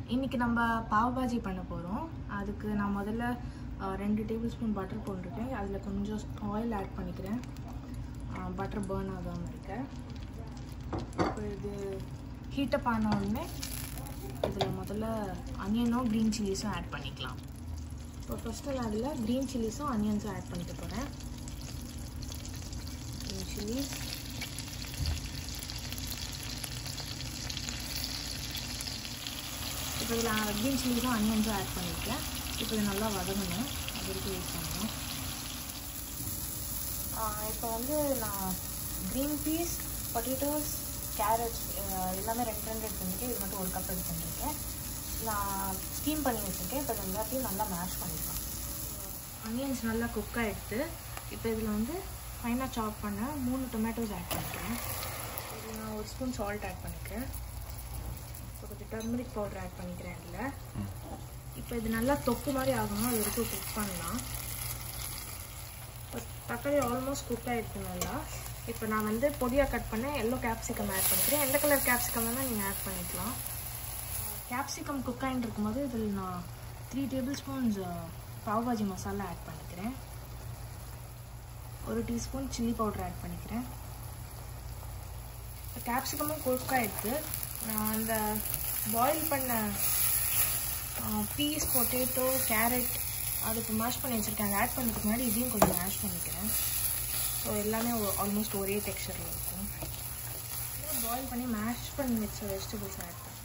இன்னைக்கு நம்ம பாவ் பாஜி பண்ண போகிறோம் அதுக்கு நான் முதல்ல அஹ், ரெண்டு டேபிள் ஸ்பூன் பட்டர் போட்டிருக்கேன் அதில் கொஞ்சம் ஆயில் ஆட் பண்ணிக்கிறேன் பட்டர் பேர்ன் ஆகாமல் இருக்க இப்போ இது ஹீட்டப் ஆன உடனே இதில் முதல்ல அனியனும் க்ரீன் சில்லிஸும் ஆட் பண்ணிக்கலாம் இப்போ ஃபஸ்ட்டு நான் அதில் க்ரீன் சில்லிஸும் அனியன்ஸும் ஆட் பண்ணிக்க போகிறேன் க்ரீன் சில்லிஸ் இப்போ இதில் க்ரீன் சில்லிஸும் அனியன்ஸும் ஆட் பண்ணியிருக்கேன் இப்போ இது நல்லா வதங்கணும் அது வரைக்கும் யூஸ் பண்ணணும் இப்போ வந்து நான் க்ரீன் பீஸ் பொட்டேட்டோஸ் கேரட்ஸ் எல்லாமே ரெண்டு ரெண்டு எடுத்து வந்திருக்கேன் இது மட்டும் ஒரு கப் எடுத்து வந்திருக்கேன் நான் ஸ்டீம் பண்ணி வச்சுருக்கேன் இப்போ இது எல்லாத்தையும் நல்லா மேஷ் பண்ணிக்கலாம் அனியன்ஸ் நல்லா குக் ஆகிடுது இப்போ இதில் வந்து ஃபைனாக சாப் பண்ண மூணு டொமேட்டோஸ் ஆட் பண்ணிக்கிறேன் இதில் நான் ஒரு ஸ்பூன் சால்ட் ஆட் பண்ணிக்கிறேன் இப்போ கொஞ்சம் டர்மரிக் பவுடர் ஆட் பண்ணிக்கிறேன் இதில் இப்போ இது நல்லா தொக்கு மாதிரி ஆகணும் அது வரைக்கும் குக் பண்ணலாம் இப்போ தக்காளி ஆல்மோஸ்ட் குக் ஆகிடுது நல்லா இப்போ நான் வந்து பொடியாக கட் பண்ண எல்லோ கேப்சிகம் ஆட் பண்ணிக்கிறேன் எந்த கலர் கேப்சிகம் வேணால் நீங்கள் ஆட் பண்ணிக்கலாம் கேப்சிகம் குக் ஆகிட்டு இருக்கும்போது இதில் நான் three tablespoons pav bhaji masala add பண்ணிக்கிறேன் ஒரு டீஸ்பூன் சில்லி பவுடர் ஆட் பண்ணிக்கிறேன் இப்போ கேப்சிகமும் குக் ஆகிடுது நான் அந்த பாயில் பண்ண பீஸ் பொட்டேட்டோ கேரட் அதுக்கு மேஷ் பண்ணி வச்சுருக்கேன் அதை ஆட் பண்ணுறதுக்கு முன்னாடி இதையும் கொஞ்சம் மேஷ் பண்ணிக்கிறேன் ஸோ எல்லாமே ஆல்மோஸ்ட் ஒரே டெக்ஸ்சரில் இருக்கும் பாயில் பண்ணி மேஷ் பண்ணி வச்ச வெஜிடபிள்ஸ் ஆட் பண்ணேன்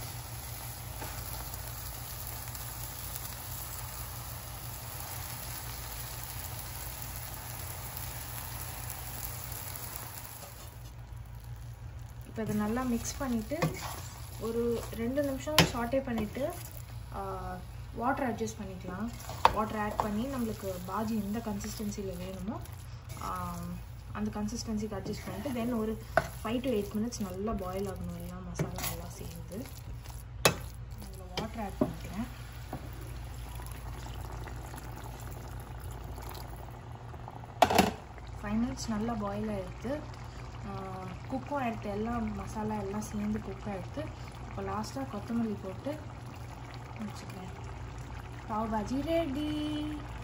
இப்போ இதை நல்லா மிக்ஸ் பண்ணிவிட்டு ஒரு ரெண்டு நிமிஷம் சாட்டே பண்ணிவிட்டு வாட்டர் அட்ஜஸ்ட் பண்ணிக்கலாம் வாட்டர் ஆட் பண்ணி நம்மளுக்கு பாஜி எந்த கன்சிஸ்டன்சியில் வேணுமோ ஆஹ், அந்த கன்சிஸ்டன்சிக்கு அட்ஜஸ்ட் பண்ணிட்டு தென் ஒரு ஃபைவ் டு எயிட் மினிட்ஸ் நல்லா பாயில் ஆகணும் எல்லாம் மசாலா எல்லாம் சேர்ந்து அதில் வாட்டர் ஆட் பண்ணிக்கிறேன் ஃபைவ் மினிட்ஸ் நல்லா பாயில் ஆகிடுது குக்கும் ஆகிடுது எல்லாம் மசாலா எல்லாம் சேர்ந்து குக் ஆகிடுது இப்போ லாஸ்ட்டாக கொத்தமல்லி போட்டு வச்சுக்கிறேன் பாவ் பாஜி ரெடி